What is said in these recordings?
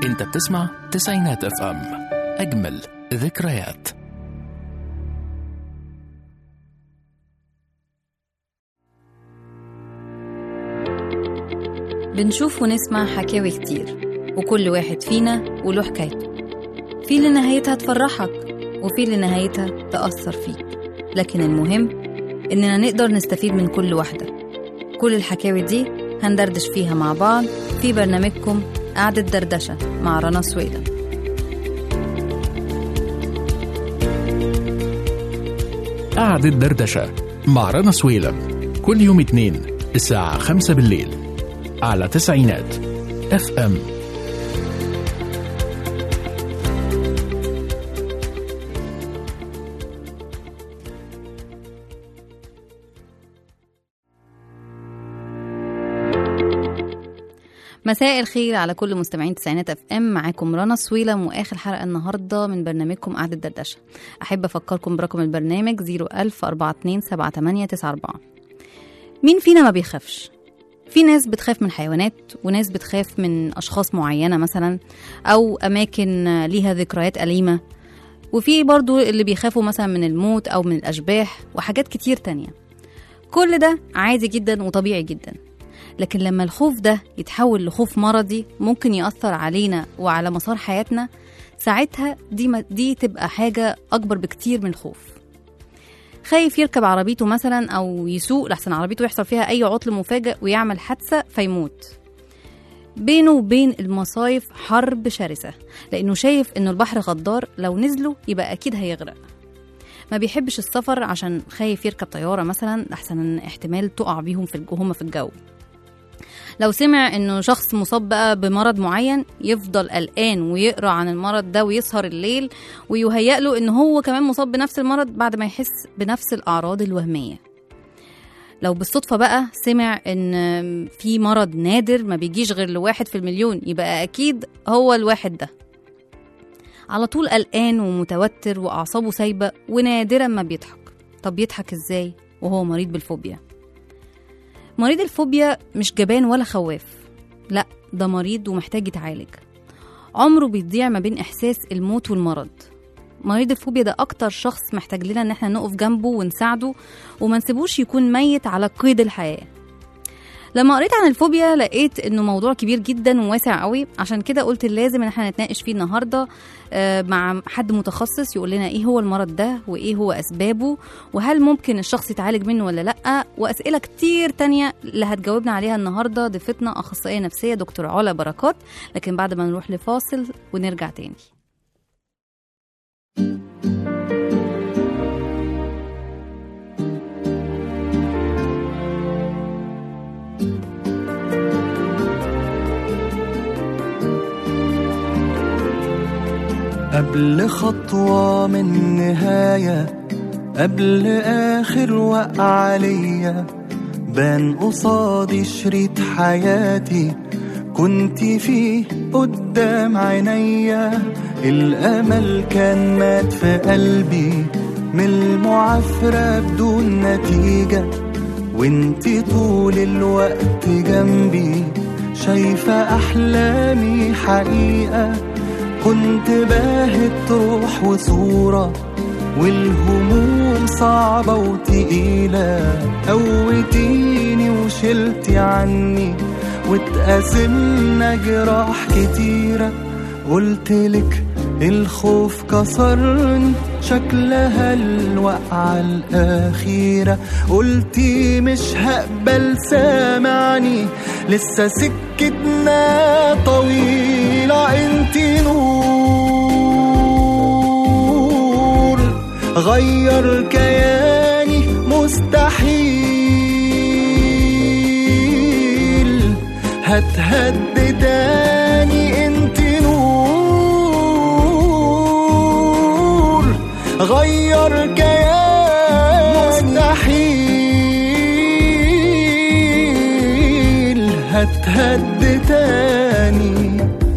انت بتسمع تسعينات اف ام اجمل ذكريات بنشوف ونسمع حكاوي كتير وكل واحد فينا وله حكايته في اللي نهايتها تفرحك وفي اللي نهايتها تأثر فيك لكن المهم إننا نقدر نستفيد من كل واحدة كل الحكاوي دي هندردش فيها مع بعض في برنامجكم قعدة دردشة مع رنا سويلة قعدة دردشة مع رنا سويلم كل يوم اتنين الساعة خمسة بالليل على تسعينات اف ام مساء الخير على كل مستمعين تسعينات اف ام معاكم رنا سويلم واخر حلقه النهارده من برنامجكم قعده دردشه احب افكركم برقم البرنامج 010427894 مين فينا ما بيخافش في ناس بتخاف من حيوانات وناس بتخاف من اشخاص معينه مثلا او اماكن ليها ذكريات اليمه وفي برضو اللي بيخافوا مثلا من الموت او من الاشباح وحاجات كتير تانية كل ده عادي جدا وطبيعي جدا لكن لما الخوف ده يتحول لخوف مرضي ممكن يأثر علينا وعلى مسار حياتنا ساعتها دي, ما دي تبقى حاجة أكبر بكتير من الخوف خايف يركب عربيته مثلا أو يسوق لحسن عربيته يحصل فيها أي عطل مفاجئ ويعمل حادثة فيموت بينه وبين المصايف حرب شرسة لأنه شايف إنه البحر غدار لو نزلوا يبقى أكيد هيغرق ما بيحبش السفر عشان خايف يركب طيارة مثلا لحسن احتمال تقع بيهم في الجو هما في الجو لو سمع انه شخص مصاب بقى بمرض معين يفضل قلقان ويقرا عن المرض ده ويسهر الليل ويهيأ له ان هو كمان مصاب بنفس المرض بعد ما يحس بنفس الاعراض الوهميه لو بالصدفة بقى سمع إن في مرض نادر ما بيجيش غير لواحد في المليون يبقى أكيد هو الواحد ده على طول قلقان ومتوتر وأعصابه سايبة ونادرا ما بيضحك طب يضحك إزاي وهو مريض بالفوبيا مريض الفوبيا مش جبان ولا خواف لا ده مريض ومحتاج يتعالج عمره بيضيع ما بين إحساس الموت والمرض مريض الفوبيا ده أكتر شخص محتاج لنا إن احنا نقف جنبه ونساعده وما نسيبوش يكون ميت على قيد الحياة لما قريت عن الفوبيا لقيت انه موضوع كبير جدا وواسع قوي عشان كده قلت لازم ان احنا نتناقش فيه النهارده آه، مع حد متخصص يقول لنا ايه هو المرض ده وايه هو اسبابه وهل ممكن الشخص يتعالج منه ولا لا واسئله كتير تانية اللي هتجاوبنا عليها النهارده ضيفتنا اخصائيه نفسيه دكتور علا بركات لكن بعد ما نروح لفاصل ونرجع تاني قبل خطوة من نهاية قبل آخر وقعة ليا بان قصادي شريط حياتي كنت فيه قدام عينيا الأمل كان مات في قلبي من المعافرة بدون نتيجة وانتي طول الوقت جنبي شايفة أحلامي حقيقة كنت باهت روح وصورة والهموم صعبة وتقيلة قوتيني وشلتي عني واتقاسمنا جراح كتيرة قلتلك الخوف كسرني شكلها الوقعة الأخيرة قلتي مش هقبل سامعني لسه سكتنا طويلة انتي نور غير كياني مستحيل هتهد تاني انتي نور غير كياني مستحيل هتهد تاني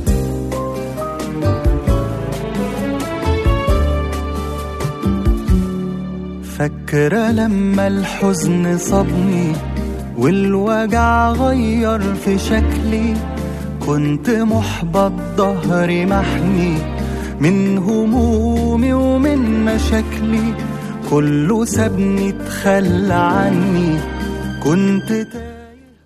فاكرة لما الحزن صابني والوجع غير في شكلي كنت محبط ظهري محني من همومي ومن مشاكلي كله سابني تخلى عني كنت تايه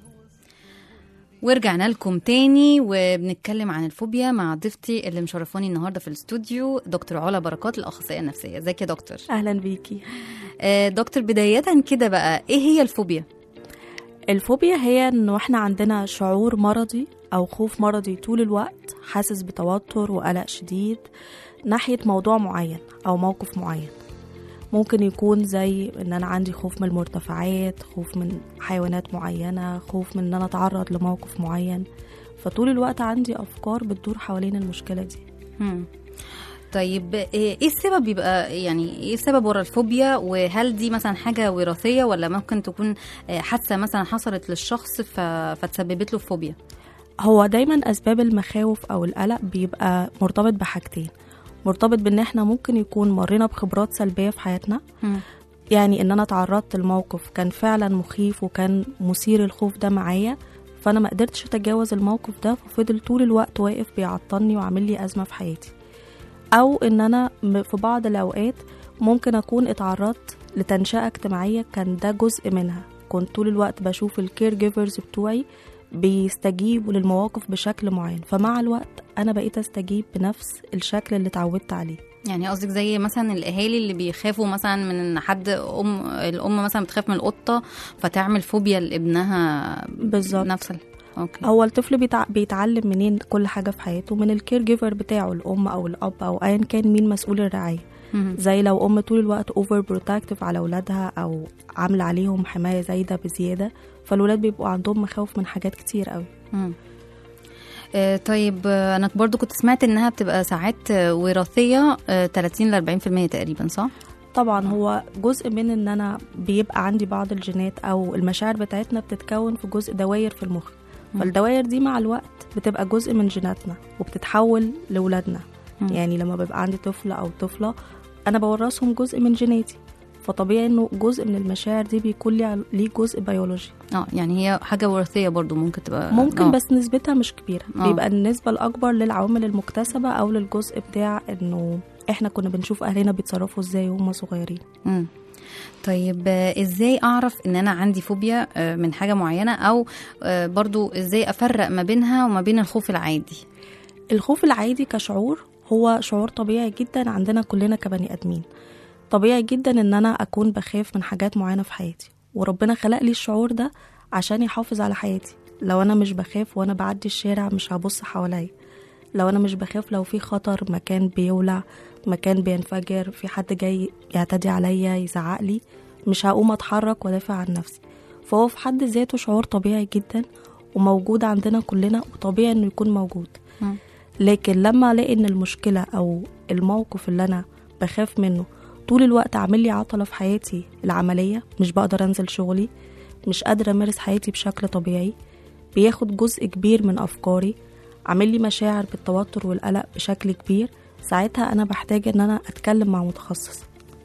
ورجعنا لكم تاني وبنتكلم عن الفوبيا مع ضيفتي اللي مشرفاني النهارده في الاستوديو دكتور علا بركات الاخصائيه النفسيه ازيك يا دكتور اهلا بيكي آه دكتور بدايه كده بقى ايه هي الفوبيا الفوبيا هي انه احنا عندنا شعور مرضي او خوف مرضي طول الوقت حاسس بتوتر وقلق شديد ناحية موضوع معين او موقف معين ممكن يكون زي ان انا عندي خوف من المرتفعات خوف من حيوانات معينة خوف من ان انا اتعرض لموقف معين فطول الوقت عندي افكار بتدور حوالين المشكلة دي مم. طيب ايه السبب بيبقى يعني ايه السبب ورا الفوبيا وهل دي مثلا حاجه وراثيه ولا ممكن تكون آه، حادثه مثلا حصلت للشخص ف... فتسببت له فوبيا هو دايما اسباب المخاوف او القلق بيبقى مرتبط بحاجتين مرتبط بان احنا ممكن يكون مرينا بخبرات سلبيه في حياتنا مم. يعني ان انا تعرضت لموقف كان فعلا مخيف وكان مثير الخوف ده معايا فانا ما قدرتش اتجاوز الموقف ده ففضل طول الوقت واقف بيعطلني وعامل لي ازمه في حياتي او ان انا م- في بعض الاوقات ممكن اكون اتعرضت لتنشئه اجتماعيه كان ده جزء منها كنت طول الوقت بشوف الكير جيفرز بتوعي بيستجيبوا للمواقف بشكل معين فمع الوقت انا بقيت استجيب بنفس الشكل اللي اتعودت عليه يعني قصدك زي مثلا الاهالي اللي بيخافوا مثلا من ان حد ام الام مثلا بتخاف من القطه فتعمل فوبيا لابنها بالظبط. نفس ال... اوكي هو الطفل بيتع... بيتعلم منين كل حاجه في حياته من الكير جيفر بتاعه الام او الاب او ايا كان مين مسؤول الرعايه مم. زي لو ام طول الوقت اوفر بروتكتيف على اولادها او عامله عليهم حمايه زايده بزياده فالولاد بيبقوا عندهم مخاوف من حاجات كتير قوي مم. آه، طيب آه، انا برضو كنت سمعت انها بتبقى ساعات آه، وراثيه آه، 30 ل 40% تقريبا صح؟ طبعا هو جزء من ان انا بيبقى عندي بعض الجينات او المشاعر بتاعتنا بتتكون في جزء دواير في المخ مم. فالدواير دي مع الوقت بتبقى جزء من جيناتنا وبتتحول لولادنا مم. يعني لما بيبقى عندي طفل او طفله انا بورثهم جزء من جيناتي فطبيعي انه جزء من المشاعر دي بيكون ليه ليه جزء بيولوجي اه يعني هي حاجه وراثيه برضو ممكن تبقى ممكن آه. بس نسبتها مش كبيره آه. بيبقى النسبه الاكبر للعوامل المكتسبه او للجزء بتاع انه احنا كنا بنشوف اهلنا بيتصرفوا ازاي وهم صغيرين مم. طيب آه، ازاي اعرف ان انا عندي فوبيا آه، من حاجه معينه او آه، برضو ازاي افرق ما بينها وما بين الخوف العادي الخوف العادي كشعور هو شعور طبيعي جدا عندنا كلنا كبني ادمين طبيعي جدا ان انا اكون بخاف من حاجات معينه في حياتي وربنا خلق لي الشعور ده عشان يحافظ على حياتي لو انا مش بخاف وانا بعدي الشارع مش هبص حواليا لو انا مش بخاف لو في خطر مكان بيولع مكان بينفجر في حد جاي يعتدي عليا يزعق لي مش هقوم اتحرك وادافع عن نفسي فهو في حد ذاته شعور طبيعي جدا وموجود عندنا كلنا وطبيعي انه يكون موجود مم. لكن لما الاقي ان المشكله او الموقف اللي انا بخاف منه طول الوقت عامل لي عطله في حياتي العمليه مش بقدر انزل شغلي مش قادره امارس حياتي بشكل طبيعي بياخد جزء كبير من افكاري عامل لي مشاعر بالتوتر والقلق بشكل كبير ساعتها انا بحتاج ان انا اتكلم مع متخصص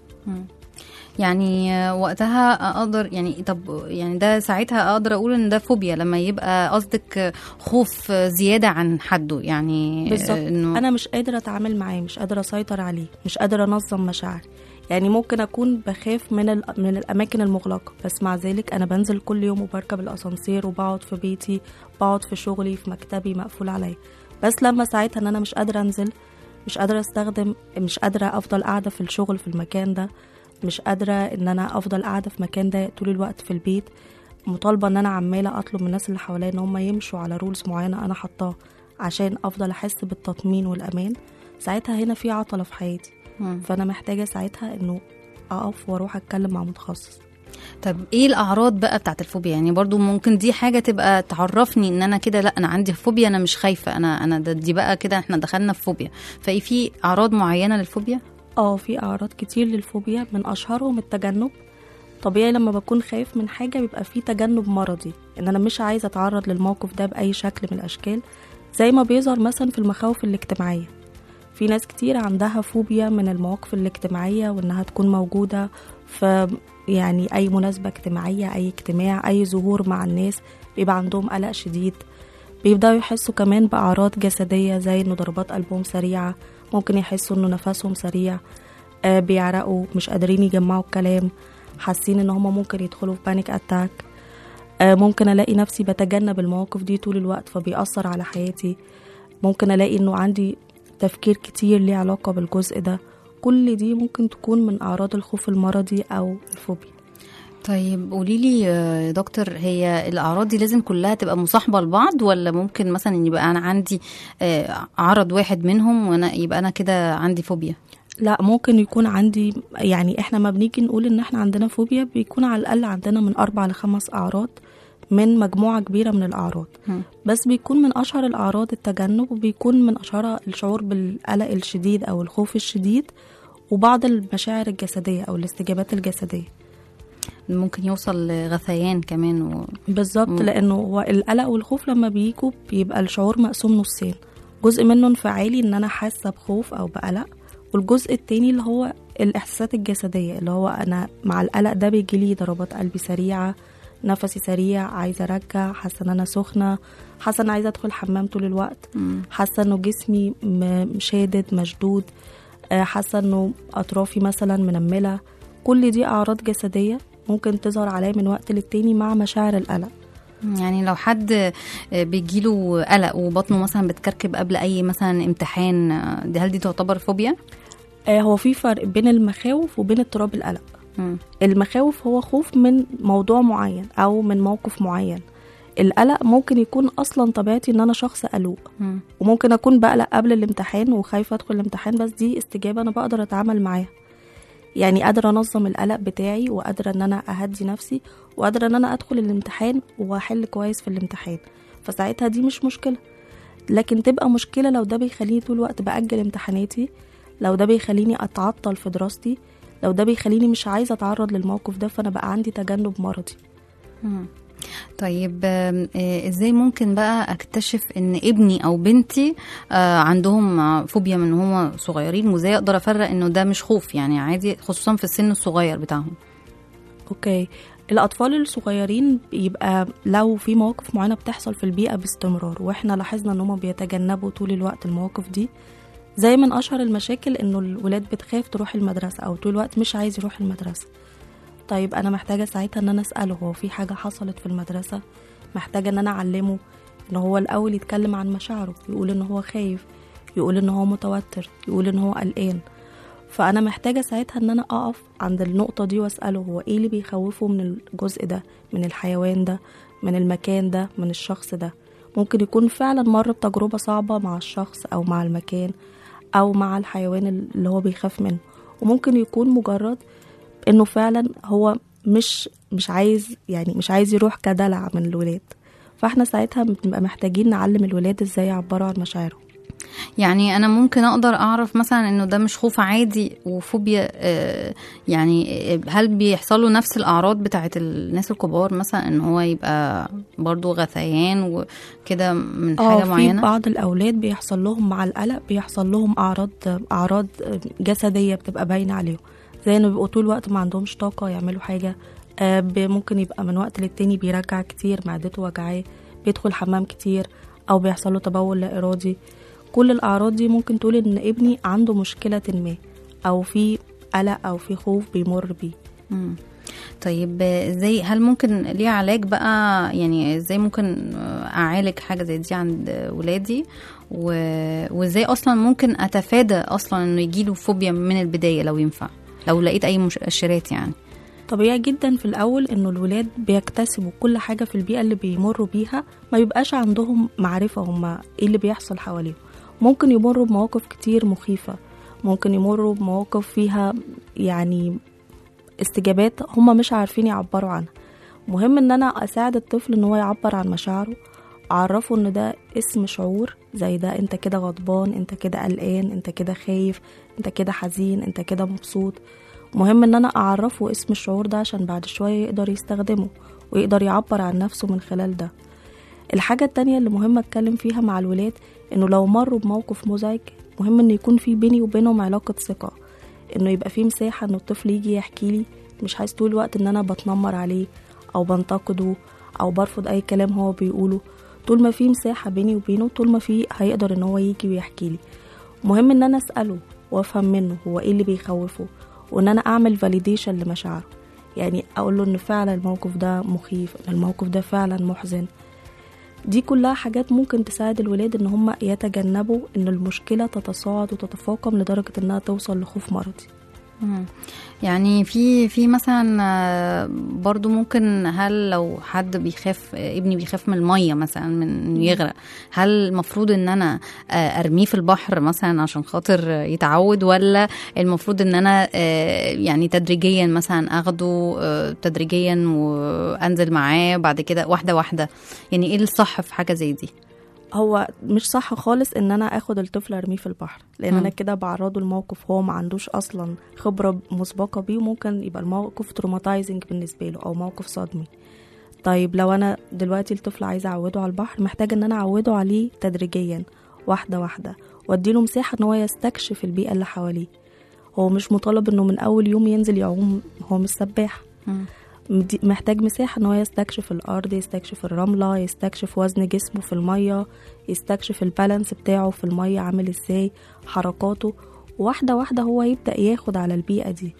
يعني آه، وقتها اقدر يعني طب يعني ده ساعتها اقدر اقول ان ده فوبيا لما يبقى قصدك آه، خوف آه، زياده عن حده يعني آه، بالظبط انه انا مش قادره اتعامل معاه مش قادره اسيطر عليه مش قادره انظم مشاعري يعني ممكن اكون بخاف من ال- من الاماكن المغلقه بس مع ذلك انا بنزل كل يوم وبركب الاسانسير وبقعد في بيتي بقعد في شغلي في مكتبي مقفول عليا بس لما ساعتها ان انا مش قادره انزل مش قادره استخدم مش قادره افضل قاعده في الشغل في المكان ده مش قادره ان انا افضل قاعده في مكان ده طول الوقت في البيت مطالبه ان انا عماله اطلب من الناس اللي حواليا ان هم يمشوا على رولز معينه انا حطاها عشان افضل احس بالتطمين والامان ساعتها هنا في عطله في حياتي مم. فانا محتاجه ساعتها انه اقف واروح اتكلم مع متخصص طب ايه الاعراض بقى بتاعت الفوبيا يعني برضو ممكن دي حاجه تبقى تعرفني ان انا كده لا انا عندي فوبيا انا مش خايفه انا انا ده دي بقى كده احنا دخلنا في فوبيا فايه في اعراض معينه للفوبيا اه في اعراض كتير للفوبيا من اشهرهم التجنب طبيعي لما بكون خايف من حاجه بيبقى في تجنب مرضي ان انا مش عايزه اتعرض للموقف ده باي شكل من الاشكال زي ما بيظهر مثلا في المخاوف الاجتماعيه في ناس كتير عندها فوبيا من المواقف الاجتماعيه وانها تكون موجوده في يعني اي مناسبه اجتماعيه اي اجتماع اي ظهور مع الناس بيبقى عندهم قلق شديد بيبدأوا يحسوا كمان بأعراض جسدية زي إنه ضربات قلبهم سريعة ممكن يحسوا إنه نفسهم سريع آه بيعرقوا مش قادرين يجمعوا الكلام حاسين إن هما ممكن يدخلوا في بانيك أتاك آه ممكن ألاقي نفسي بتجنب المواقف دي طول الوقت فبيأثر على حياتي ممكن ألاقي إنه عندي تفكير كتير ليه علاقة بالجزء ده كل دي ممكن تكون من أعراض الخوف المرضي أو الفوبيا طيب قولي لي يا دكتور هي الاعراض دي لازم كلها تبقى مصاحبه لبعض ولا ممكن مثلا يبقى انا عندي آه، عرض واحد منهم وانا يبقى انا كده عندي فوبيا لا ممكن يكون عندي يعني احنا ما بنيجي نقول ان احنا عندنا فوبيا بيكون على الاقل عندنا من اربع لخمس اعراض من مجموعة كبيرة من الأعراض مم. بس بيكون من أشهر الأعراض التجنب وبيكون من أشهرها الشعور بالقلق الشديد أو الخوف الشديد وبعض المشاعر الجسدية أو الاستجابات الجسدية ممكن يوصل لغثيان كمان و... بالظبط مم. لأنه هو القلق والخوف لما بيجوا بيبقى الشعور مقسوم نصين جزء منه انفعالي إن أنا حاسة بخوف أو بقلق والجزء التاني اللي هو الإحساسات الجسدية اللي هو أنا مع القلق ده بيجيلي ضربات قلبي سريعة نفسي سريع عايزة أرجع حاسة إن أنا سخنة حاسة إن عايزة أدخل حمام طول الوقت مم. حاسة إنه جسمي م- شادد مشدود آه، حاسة إنه أطرافي مثلا منملة كل دي أعراض جسدية ممكن تظهر عليا من وقت للتاني مع مشاعر القلق يعني لو حد آه، بيجيله قلق وبطنه مثلا بتكركب قبل اي مثلا امتحان آه، دي هل دي تعتبر فوبيا آه، هو في فرق بين المخاوف وبين اضطراب القلق مم. المخاوف هو خوف من موضوع معين أو من موقف معين القلق ممكن يكون أصلا طبيعتي إن أنا شخص قلوق مم. وممكن أكون بقلق قبل الامتحان وخايفة أدخل الامتحان بس دي استجابة أنا بقدر أتعامل معاها يعني قادرة أنظم القلق بتاعي وقادرة إن أنا أهدي نفسي وقادرة إن أنا أدخل الامتحان وأحل كويس في الامتحان فساعتها دي مش مشكلة لكن تبقى مشكلة لو ده بيخليني طول الوقت بأجل امتحاناتي لو ده بيخليني أتعطل في دراستي لو ده بيخليني مش عايزة أتعرض للموقف ده فأنا بقى عندي تجنب مرضي مم. طيب آم، آه، ازاي ممكن بقى اكتشف ان ابني او بنتي آه، عندهم آه، فوبيا من هم صغيرين وازاي اقدر افرق انه ده مش خوف يعني عادي خصوصا في السن الصغير بتاعهم اوكي الاطفال الصغيرين يبقى لو في مواقف معينه بتحصل في البيئه باستمرار واحنا لاحظنا ان هم بيتجنبوا طول الوقت المواقف دي زي من اشهر المشاكل انه الولاد بتخاف تروح المدرسه او طول الوقت مش عايز يروح المدرسه طيب انا محتاجه ساعتها ان انا اساله هو في حاجه حصلت في المدرسه محتاجه ان انا اعلمه ان هو الاول يتكلم عن مشاعره يقول ان هو خايف يقول ان هو متوتر يقول ان هو قلقان فانا محتاجه ساعتها ان انا اقف عند النقطه دي واساله هو ايه اللي بيخوفه من الجزء ده من الحيوان ده من المكان ده من الشخص ده ممكن يكون فعلا مر بتجربه صعبه مع الشخص او مع المكان او مع الحيوان اللي هو بيخاف منه وممكن يكون مجرد انه فعلا هو مش مش عايز يعني مش عايز يروح كدلع من الولاد فاحنا ساعتها بنبقى محتاجين نعلم الولاد ازاي يعبروا عن مشاعرهم يعني انا ممكن اقدر اعرف مثلا انه ده مش خوف عادي وفوبيا آه، يعني آه، هل بيحصل له نفس الاعراض بتاعت الناس الكبار مثلا ان هو يبقى برضو غثيان وكده من اه حاجه في معينه بعض الاولاد بيحصل لهم مع القلق بيحصل لهم اعراض اعراض جسديه بتبقى باينه عليهم زي انه بيبقوا طول الوقت ما عندهمش طاقه يعملوا حاجه آه، ب- ممكن يبقى من وقت للتاني بيرجع كتير معدته وجعاه بيدخل حمام كتير او بيحصل له تبول لا ارادي كل الاعراض دي ممكن تقول ان ابني عنده مشكله ما او في قلق او في خوف بيمر بيه مم. طيب آه، ازاي هل ممكن ليه علاج بقى يعني ازاي ممكن آه، اعالج حاجه زي دي عند ولادي و... وازاي اصلا ممكن اتفادى اصلا انه يجيله فوبيا من البدايه لو ينفع لو لقيت اي مؤشرات يعني طبيعي جدا في الأول إنه الولاد بيكتسبوا كل حاجة في البيئة اللي بيمروا بيها ما بيبقاش عندهم معرفة هما إيه اللي بيحصل حواليهم ممكن يمروا بمواقف كتير مخيفة ممكن يمروا بمواقف فيها يعني استجابات هما مش عارفين يعبروا عنها مهم إن أنا أساعد الطفل إن هو يعبر عن مشاعره أعرفه إن ده اسم شعور زي ده أنت كده غضبان أنت كده قلقان أنت كده خايف أنت كده حزين أنت كده مبسوط مهم ان انا اعرفه اسم الشعور ده عشان بعد شوية يقدر يستخدمه ويقدر يعبر عن نفسه من خلال ده الحاجة التانية اللي مهم اتكلم فيها مع الولاد انه لو مروا بموقف مزعج مهم ان يكون في بيني وبينهم علاقة ثقة انه يبقى في مساحة ان الطفل يجي يحكي لي مش عايز طول الوقت ان انا بتنمر عليه او بنتقده او برفض اي كلام هو بيقوله طول ما في مساحه بيني وبينه طول ما في هيقدر ان هو يجي ويحكي لي مهم ان انا اساله وافهم منه هو ايه اللي بيخوفه وان انا اعمل فاليديشن لمشاعره يعني اقول له ان فعلا الموقف ده مخيف ان الموقف ده فعلا محزن دي كلها حاجات ممكن تساعد الولاد ان هم يتجنبوا ان المشكله تتصاعد وتتفاقم لدرجه انها توصل لخوف مرضي مم. يعني في في مثلا آه، برضو ممكن هل لو حد بيخاف آه، ابني بيخاف من الميه مثلا من انه يغرق هل المفروض ان انا آه، ارميه في البحر مثلا عشان خاطر آه، يتعود ولا المفروض ان انا آه، يعني تدريجيا مثلا اخده آه، تدريجيا وانزل معاه بعد كده واحده واحده يعني ايه الصح في حاجه زي دي هو مش صح خالص ان انا اخد الطفل ارميه في البحر لان مم. انا كده بعرضه لموقف هو ما عندوش اصلا خبره مسبقه بيه وممكن يبقى الموقف تروماتايزنج بالنسبه له او موقف صدمي طيب لو انا دلوقتي الطفل عايزه اعوده على البحر محتاجه ان انا اعوده عليه تدريجيا واحده واحده واديله مساحه ان هو يستكشف البيئه اللي حواليه هو مش مطالب انه من اول يوم ينزل يعوم هو مش سباح مم. مدي- محتاج مساحة ان هو يستكشف الارض يستكشف الرملة يستكشف وزن جسمه في المية يستكشف البالانس بتاعه في المية عامل ازاي حركاته واحدة واحدة هو يبدأ ياخد على البيئة دي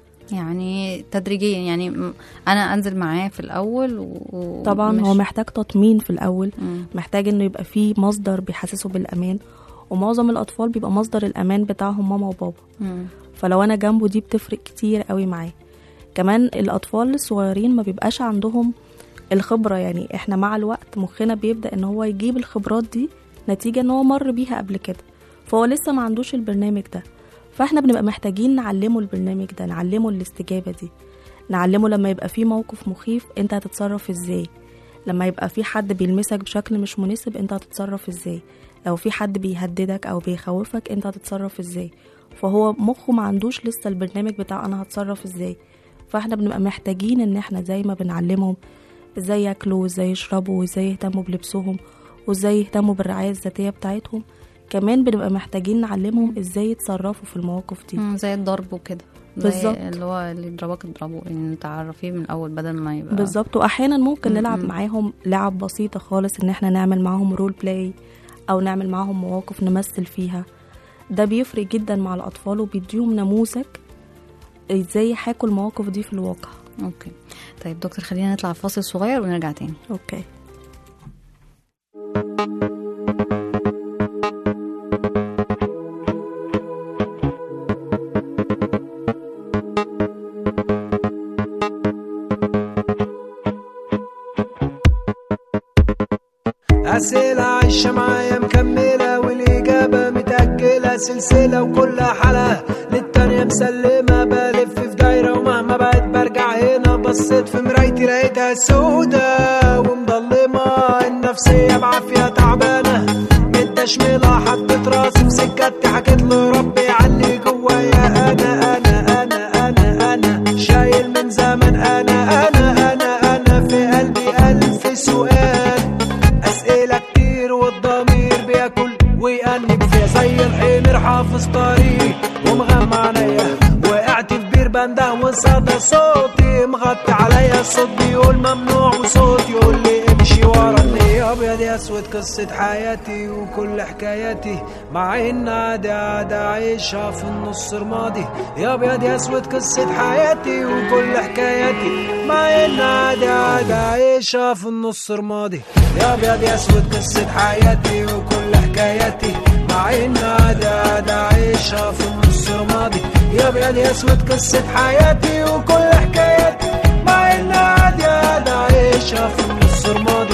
يعني تدريجيا يعني م- انا انزل معاه في الاول و... طبعا ومش- هو محتاج تطمين في الاول مم. محتاج انه يبقى فيه مصدر بيحسسه بالامان ومعظم الاطفال بيبقى مصدر الامان بتاعهم ماما وبابا مم. فلو انا جنبه دي بتفرق كتير قوي معاه كمان الاطفال الصغيرين ما بيبقاش عندهم الخبره يعني احنا مع الوقت مخنا بيبدا ان هو يجيب الخبرات دي نتيجه ان هو مر بيها قبل كده فهو لسه ما عندوش البرنامج ده فاحنا بنبقى محتاجين نعلمه البرنامج ده نعلمه الاستجابه دي نعلمه لما يبقى في موقف مخيف انت هتتصرف ازاي لما يبقى في حد بيلمسك بشكل مش مناسب انت هتتصرف ازاي لو في حد بيهددك او بيخوفك انت هتتصرف ازاي فهو مخه ما عندوش لسه البرنامج بتاع انا هتصرف ازاي فاحنا بنبقى محتاجين ان احنا زي ما بنعلمهم ازاي ياكلوا وازاي يشربوا وازاي يهتموا بلبسهم وازاي يهتموا بالرعاية الذاتية بتاعتهم كمان بنبقى محتاجين نعلمهم ازاي يتصرفوا في المواقف دي مم، زي الضرب وكده زي بالظبط. اللي هو اللي يضربك اضربه ان تعرفيه من الاول بدل ما يبقى بالظبط واحيانا ممكن م- نلعب م. معاهم لعب بسيطه خالص ان احنا نعمل معاهم رول بلاي او نعمل معاهم مواقف نمثل فيها ده بيفرق جدا مع الاطفال وبيديهم نموذج ازاي يحاكوا المواقف دي في الواقع اوكي طيب دكتور خلينا نطلع فاصل صغير ونرجع تاني اوكي أسئلة عايشة معايا مكملة والإجابة متأجلة سلسلة وكل حلقة للتانية مسلمة بلف في دايرة ومهما بقيت برجع هنا بصيت في مرايتي لقيتها سودة ومضلمة النفسية بعافية تعبانة متشملة حطيت راسي في سكتي حكيت له ربي علي جوايا أنا أنا أنا أنا أنا شايل من زمن أنا أنا أنا أنا في قلبي ألف سؤال أسئلة كتير والضمير بياكل ويأنب فيها زي الحمير حافظ طريق ومغمى عينيا وقعت في بير بنده وصدى صوتي مغطي عليا الصوت بيقول ممنوع وصوت يقول لي امشي ورا النية ابيض يا اسود قصة حياتي وكل حكاياتي مع ان عادي عادي عايشها في النص رمادي يا ابيض يا اسود قصة حياتي وكل حكاياتي مع ان عادي عادي عايشها في النص رمادي يا ابيض يا اسود قصة حياتي وكل حكاياتي مع ان عادي عادي عايشها في النص رمادي يا ابيض يا اسود قصة حياتي وكل حكاياتي مع ان عادي عادي عايشها في النص رمادي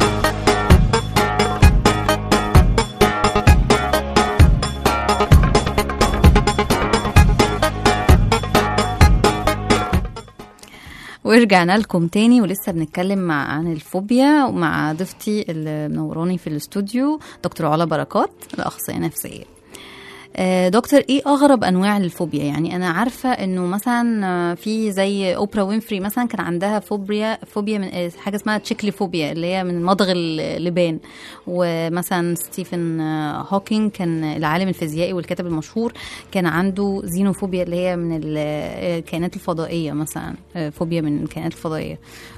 ورجعنا لكم تاني ولسه بنتكلم مع عن الفوبيا ومع ضيفتي اللي منوراني في الاستوديو دكتور علا بركات الاخصائيه نفسيه آه، دكتور ايه اغرب انواع الفوبيا يعني انا عارفه انه مثلا آه، في زي اوبرا وينفري مثلا كان عندها فوبيا فوبيا من آه، حاجه اسمها تشيكلي فوبيا اللي هي من مضغ اللبان ومثلا ستيفن آه، هوكينج كان العالم الفيزيائي والكاتب المشهور كان عنده زينوفوبيا اللي هي من ال- آه، الكائنات الفضائيه مثلا آه، فوبيا من الكائنات الفضائيه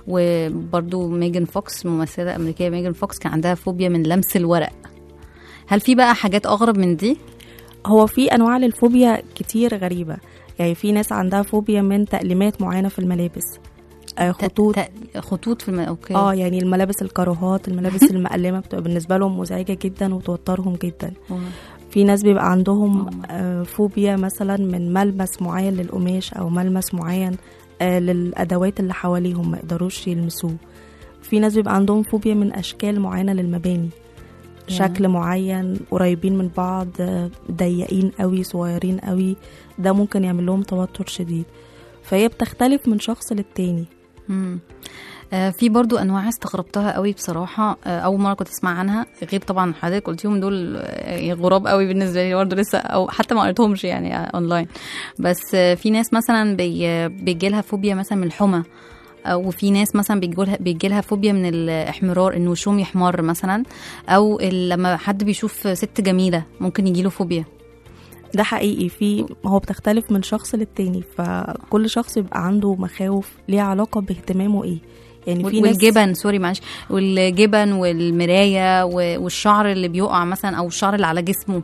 وبرده ميجان فوكس ممثله امريكيه ميجان فوكس كان عندها فوبيا من لمس الورق هل في بقى حاجات اغرب من دي هو في انواع للفوبيا كتير غريبه يعني في ناس عندها فوبيا من تأليمات معينه في الملابس آه، خطوط ت- ت- خطوط في الم... اوكي اه يعني الملابس الكراهات الملابس المقلمه بتبقى بالنسبه لهم مزعجه جدا وتوترهم جدا في ناس بيبقى عندهم آه، فوبيا مثلا من ملمس معين للقماش او ملمس معين آه، للادوات اللي حواليهم ما يقدروش يلمسوه في ناس بيبقى عندهم فوبيا من اشكال معينه للمباني شكل معين قريبين من بعض آه، ضيقين قوي صغيرين قوي ده ممكن يعمل لهم توتر شديد فهي بتختلف من شخص للتاني مم. آه، في برضو انواع استغربتها قوي بصراحه آه، اول مره كنت اسمع عنها غير طبعا حضرتك قلتيهم دول آه، غراب قوي بالنسبه لي برضو لسه او حتى ما قريتهمش يعني آه، اونلاين بس آه، في ناس مثلا بي بيجي لها فوبيا مثلا من الحمى آه، وفي ناس مثلا بيجولها بيجي لها فوبيا من الاحمرار ان وشهم يحمر مثلا او ال- لما حد بيشوف ست جميله ممكن يجيله فوبيا ده حقيقي في هو بتختلف من شخص للتاني فكل شخص يبقى عنده مخاوف ليها علاقة باهتمامه ايه يعني في ناس والجبن سوري معلش والجبن والمرايه و- والشعر اللي بيقع مثلا او الشعر اللي على جسمه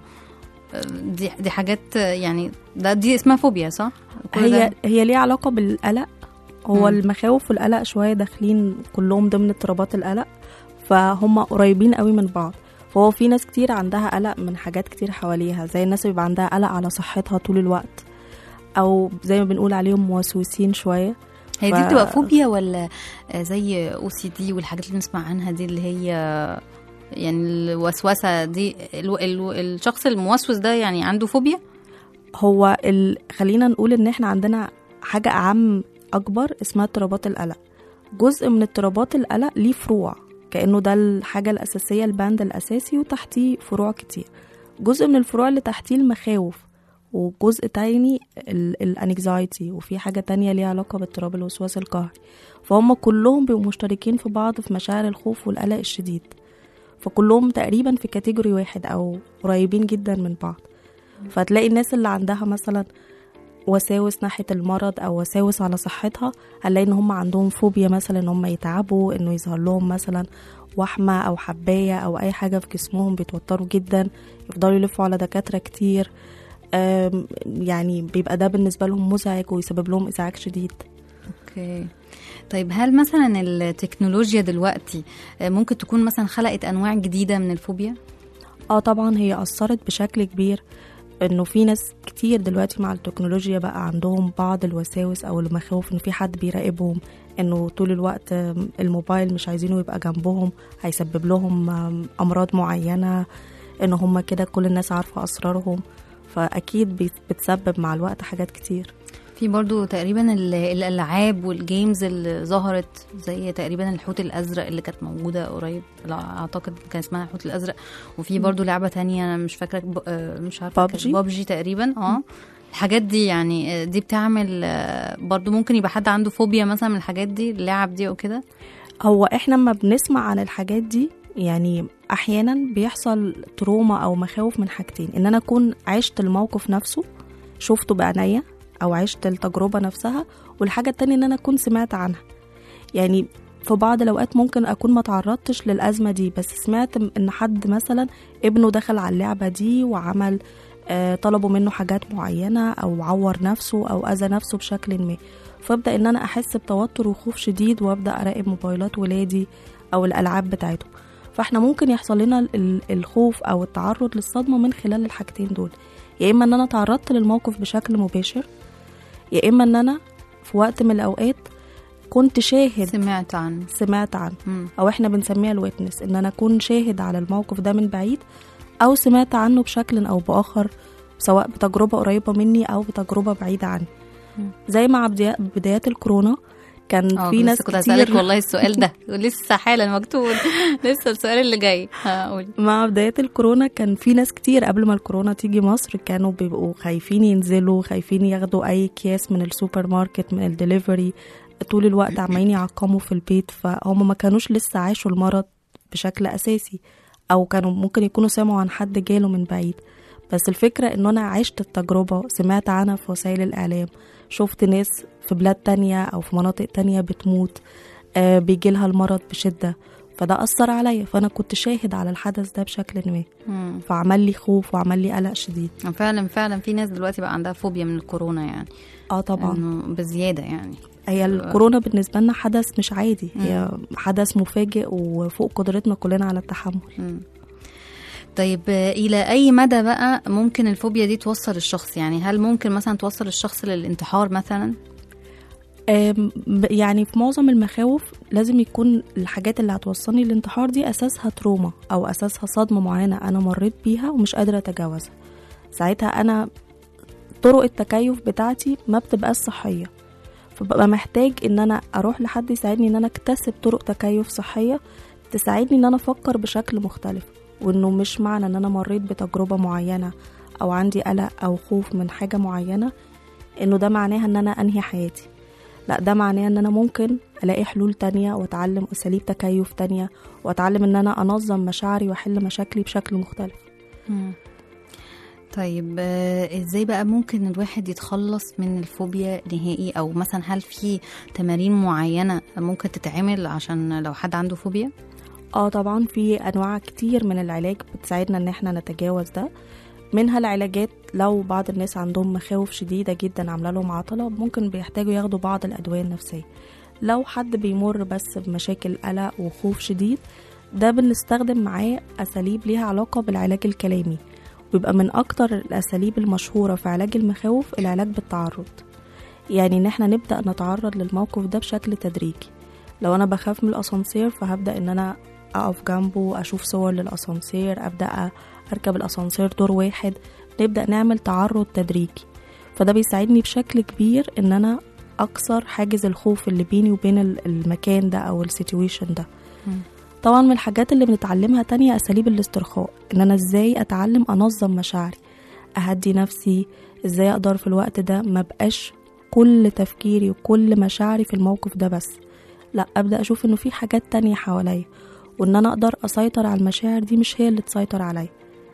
دي دي حاجات يعني ده دي اسمها فوبيا صح؟ كل هي ده- هي ليها علاقة بالقلق هو مم. المخاوف والقلق شوية داخلين كلهم ضمن اضطرابات القلق فهم قريبين قوي من بعض فهو في ناس كتير عندها قلق من حاجات كتير حواليها زي الناس اللي بيبقى عندها قلق على صحتها طول الوقت او زي ما بنقول عليهم موسوسين شوية هي دي ف- بتبقى فوبيا ولا آه، زي او سي دي والحاجات اللي بنسمع عنها دي اللي هي يعني الوسوسه دي ال ال الشخص الموسوس ده يعني عنده فوبيا؟ هو ال... خلينا نقول ان احنا عندنا حاجة اعم اكبر اسمها اضطرابات القلق جزء من اضطرابات القلق ليه فروع كأنه ده الحاجة الأساسية الباند الأساسي وتحتيه فروع كتير جزء من الفروع اللي تحتيه المخاوف وجزء تاني الانكزايتي وفي حاجة تانية ليها علاقة باضطراب الوسواس القهري فهم كلهم بيبقوا مشتركين في بعض في مشاعر الخوف والقلق الشديد فكلهم تقريبا في كاتيجوري واحد أو قريبين جدا من بعض فتلاقي الناس اللي عندها مثلا وساوس ناحية المرض أو وساوس على صحتها هنلاقي إن هم عندهم فوبيا مثلا إن هم يتعبوا إنه يظهر لهم مثلا وحمة أو حباية أو أي حاجة في جسمهم بيتوتروا جدا يفضلوا يلفوا على دكاترة كتير أم، يعني بيبقى ده بالنسبة لهم مزعج ويسبب لهم إزعاج شديد اوكي طيب هل مثلا التكنولوجيا دلوقتي آه، ممكن تكون مثلا خلقت انواع جديده من الفوبيا؟ اه طبعا هي أثرت بشكل كبير انه في ناس كتير دلوقتي مع التكنولوجيا بقى عندهم بعض الوساوس او المخاوف ان في حد بيراقبهم انه طول الوقت آم، الموبايل مش عايزينه يبقى جنبهم هيسبب لهم آم، امراض معينة ان هم كده كل الناس عارفة اسرارهم فاكيد بيت- بتسبب مع الوقت حاجات كتير في برضو تقريبا ال- الالعاب والجيمز اللي ظهرت زي تقريبا الحوت الازرق اللي كانت موجوده قريب لا اعتقد كان اسمها الحوت الازرق وفي برضو لعبه تانية انا مش فاكره ب... آه، مش عارفه PUBG؟ بابجي تقريبا اه الحاجات دي يعني آه، دي بتعمل آه، برضو ممكن يبقى حد عنده فوبيا مثلا من الحاجات دي اللعب دي او كده هو احنا لما بنسمع عن الحاجات دي يعني احيانا بيحصل تروما او مخاوف من حاجتين ان انا اكون عشت الموقف نفسه شفته بعينيا او عشت التجربه نفسها والحاجه التانية ان انا اكون سمعت عنها يعني في بعض الاوقات ممكن اكون ما تعرضتش للازمه دي بس سمعت ان حد مثلا ابنه دخل على اللعبه دي وعمل آه، طلبوا منه حاجات معينه او عور نفسه او اذى نفسه بشكل ما فابدا ان انا احس بتوتر وخوف شديد وابدا اراقب موبايلات ولادي او الالعاب بتاعتهم فاحنا ممكن يحصل لنا ال- الخوف او التعرض للصدمه من خلال الحاجتين دول يا اما ان انا تعرضت للموقف بشكل مباشر يا اما ان انا في وقت من الاوقات كنت شاهد سمعت عنه سمعت عنه مم. او احنا بنسميها الويتنس ان انا اكون شاهد على الموقف ده من بعيد او سمعت عنه بشكل او باخر سواء بتجربه قريبه مني او بتجربه بعيده عني مم. زي مع بدايا- بدايات الكورونا كان اه في ناس كنت هسألك كتير والله السؤال ده ولسه حالا مكتوب لسه السؤال اللي جاي هقول مع بداية الكورونا كان في ناس كتير قبل ما الكورونا تيجي مصر كانوا بيبقوا خايفين ينزلوا خايفين ياخدوا أي أكياس من السوبر ماركت من الدليفري طول الوقت عمالين يعقموا في البيت فهم ما كانوش لسه عاشوا المرض بشكل أساسي أو كانوا ممكن يكونوا سمعوا عن حد جاله من بعيد بس الفكرة إن أنا عشت التجربة سمعت عنها في وسائل الإعلام شفت ناس في بلاد تانية أو في مناطق تانية بتموت آه بيجيلها المرض بشدة فده أثر عليا فأنا كنت شاهد على الحدث ده بشكل ما مم. فعمل لي خوف وعمل لي قلق شديد فعلا فعلا في ناس دلوقتي بقى عندها فوبيا من الكورونا يعني اه طبعا انه بزياده يعني هي الكورونا بالنسبة لنا حدث مش عادي هي حدث مفاجئ وفوق قدرتنا كلنا على التحمل مم. طيب آه، الى اي مدى بقى ممكن الفوبيا دي توصل الشخص يعني هل ممكن مثلا توصل الشخص للانتحار مثلا آم، ب- يعني في معظم المخاوف لازم يكون الحاجات اللي هتوصلني للانتحار دي أساسها تروما أو أساسها صدمة معينة أنا مريت بيها ومش قادرة أتجاوزها ساعتها أنا طرق التكيف بتاعتي ما بتبقاش صحية فببقى محتاج ان انا اروح لحد يساعدني ان انا اكتسب طرق تكيف صحية تساعدني ان انا افكر بشكل مختلف وانه مش معنى ان انا مريت بتجربة معينة او عندي قلق او خوف من حاجة معينة انه ده معناها ان انا انهي حياتي لا ده معناه ان انا ممكن الاقي حلول تانية واتعلم اساليب تكيف تانية واتعلم ان انا انظم مشاعري واحل مشاكلي بشكل مختلف طيب آه، ازاي بقى ممكن الواحد يتخلص من الفوبيا نهائي او مثلا هل في تمارين معينة ممكن تتعمل عشان لو حد عنده فوبيا اه طبعا في انواع كتير من العلاج بتساعدنا ان احنا نتجاوز ده منها العلاجات لو بعض الناس عندهم مخاوف شديدة جدا عاملة لهم عطلة ممكن بيحتاجوا ياخدوا بعض الأدوية النفسية لو حد بيمر بس بمشاكل قلق وخوف شديد ده بنستخدم معاه أساليب ليها علاقة بالعلاج الكلامي ويبقى من أكتر الأساليب المشهورة في علاج المخاوف العلاج بالتعرض يعني إن احنا نبدأ نتعرض للموقف ده بشكل تدريجي لو أنا بخاف من الأسانسير فهبدأ إن أنا أقف جنبه أشوف صور للأسانسير أبدأ أركب الأسانسير دور واحد نبدأ نعمل تعرض تدريجي فده بيساعدني بشكل كبير إن أنا أكسر حاجز الخوف اللي بيني وبين ال- المكان ده أو السيتويشن ده طبعا من الحاجات اللي بنتعلمها تانية أساليب الاسترخاء إن أنا إزاي أتعلم أنظم مشاعري أهدي نفسي إزاي أقدر في الوقت ده ما بقاش كل تفكيري وكل مشاعري في الموقف ده بس لا أبدأ أشوف إنه في حاجات تانية حواليا وإن أنا أقدر أسيطر على المشاعر دي مش هي اللي تسيطر عليا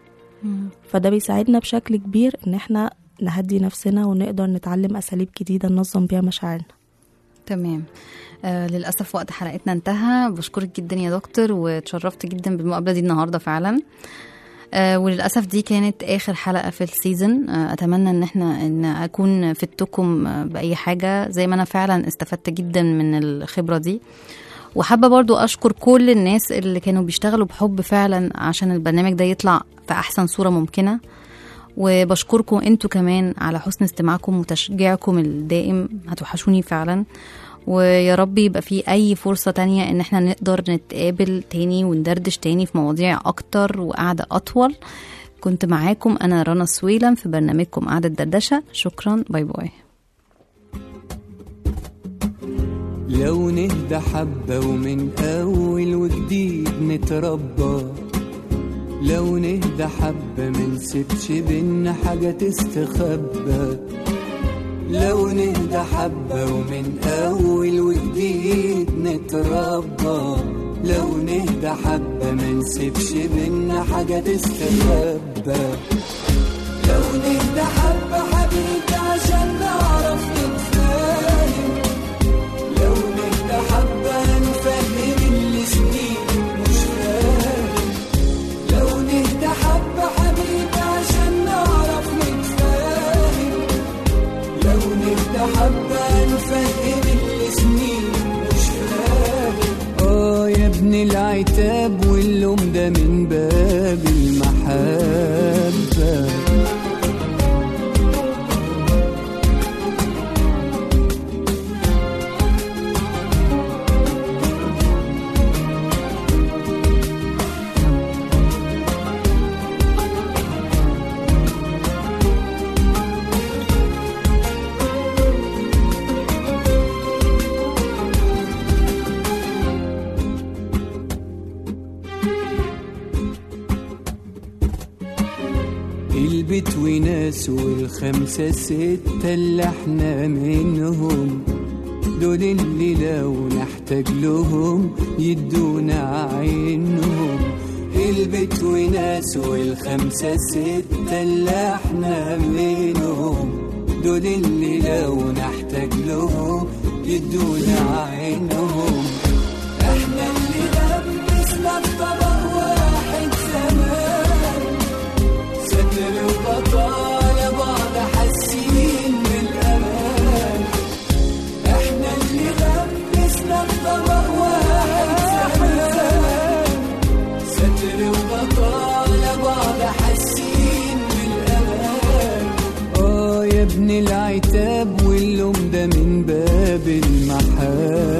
فده بيساعدنا بشكل كبير إن إحنا نهدي نفسنا ونقدر نتعلم أساليب جديدة ننظم بيها مشاعرنا تمام آه للأسف وقت حلقتنا انتهى بشكرك جدا يا دكتور وتشرفت جدا بالمقابلة دي النهاردة فعلا آه وللأسف دي كانت آخر حلقة في السيزون آه أتمنى إن احنا إن أكون فدتكم آه بأي حاجة زي ما أنا فعلا استفدت جدا من الخبرة دي وحابة برضو أشكر كل الناس اللي كانوا بيشتغلوا بحب فعلا عشان البرنامج ده يطلع في أحسن صورة ممكنة وبشكركم انتوا كمان على حسن استماعكم وتشجيعكم الدائم هتوحشوني فعلا ويا رب يبقى في اي فرصة تانية ان احنا نقدر نتقابل تاني وندردش تاني في مواضيع اكتر وقعدة اطول كنت معاكم انا رنا سويلم في برنامجكم قعدة دردشة شكرا باي باي لو نهدى حبة ومن أول وجديد نتربى لو نهدى حبة منسيبش بينا حاجة تستخبى لو نهدى حبة ومن أول وجديد نتربى لو نهدى حبة منسيبش بينا حاجة تستخبى لو نهدى حبة حبيبي عشان نعرف نتفاهم لو نهدى حبة نفهم اللي سنين مش فاهم لو نهدى حبة حبيبي عشان نعرف نتفاهم لو نهدى حبة نفهم اللي سنين مش فاهم اه يا ابن العتاب واللوم ده من باب المحبه البيت وناس والخمسة ستة اللي احنا منهم دول اللي لو نحتاج لهم يدونا عينهم البيت وناس والخمسة ستة اللي احنا منهم دول اللي لو نحتاج لهم يدونا عينهم احنا اللي لبسنا الطبق واحد زمان ستر وبطالة بعض حاسين بالأمان احنا اللي لبسنا الطبق واحد زمان ستر وبطالة بعض حاسين بالأمان اه يا ابن العتاب واللوم ده من باب المحال